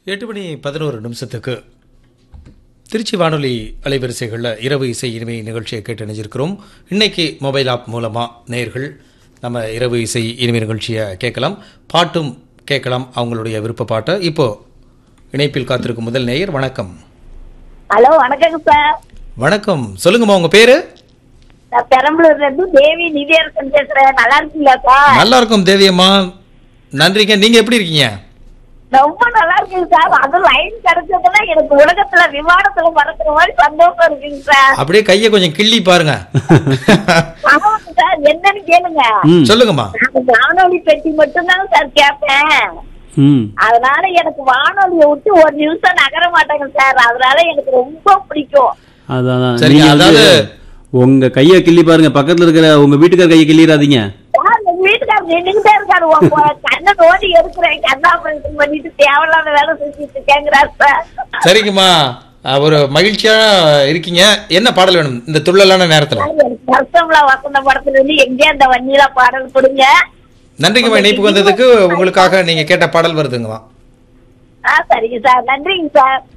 எட்டு மணி பதினோரு நிமிஷத்துக்கு திருச்சி வானொலி அலைவரிசைகளில் இரவு இசை இனிமை நிகழ்ச்சியை கேட்டு இணைஞ்சிருக்கிறோம் இன்னைக்கு மொபைல் ஆப் மூலமாக நேயர்கள் நம்ம இரவு இசை இனிமை நிகழ்ச்சியை கேட்கலாம் பாட்டும் கேட்கலாம் அவங்களுடைய விருப்ப பாட்டை இப்போ இணைப்பில் காத்திருக்கும் முதல் நேயர் வணக்கம் ஹலோ வணக்கங்க சார் வணக்கம் சொல்லுங்கம்மா உங்க பேரு நான் பெரம்பலூர்ல இருந்து தேவி நிதியரசன் பேசுறேன் நல்லா இருக்கீங்களா சார் நல்லா இருக்கும் தேவியம்மா நன்றிங்க நீங்க எப்படி இருக்கீங்க ரொம்ப நல்லா இருக்குங்க சார் அது லைன் கிடைச்சதுன்னா எனக்கு உலகத்துல விமானத்துல பறக்கிற மாதிரி சந்தோஷம் இருக்குங்க சார் அப்படியே கையை கொஞ்சம் கிள்ளி பாருங்க ஆமாங்க சார் என்னன்னு கேளுங்க ம் சொல்லுங்கம்மா நான் வானொலி பெட்டி மட்டும்தாங்க சார் கேட்பேன் ம் அதனால எனக்கு வானொலியை விட்டு ஒரு நிமிஷம் நகர மாட்டேங்க சார் அதனால எனக்கு ரொம்ப பிடிக்கும் அதான் அதான். சரிங்க, நீங்க வந்து அதாவது- உங்க கைய கிள்ளி பாருங்க பக்கத்துல இருக்கிற உங்க வீட்டுக்கார கைய கிள்ளிடாதீங்க சார் எங்க வீட்டுக்காரர் நின்னுகிட்டே இருக்காரு உன் பொ- கண்ணை நோண்டி எடுக்கிறேன் கண்ணா ஆபரேஷன் பண்ணிட்டு தேவையில்லாத வேலை செஞ்சுட்டு இருக்கேங்கிறார் சார் சரிங்கம்மா அஹ், ஒரு மகிழ்ச்சியா இருக்கீங்க என்ன பாடல் வேணும் இந்த துள்ளலான நேரத்துல எனக்கு வருஷம்ல வசந்த படத்துல இருந்து எங்கே அந்த வன்னியில பாடல் கொடுங்க நன்றிங்கம்மா இணைப்பு வந்ததுக்கு உங்களுக்காக நீங்க கேட்ட பாடல் வருதுங்கம்மா ஆ சரிங்க சார் நன்றிங்க சார்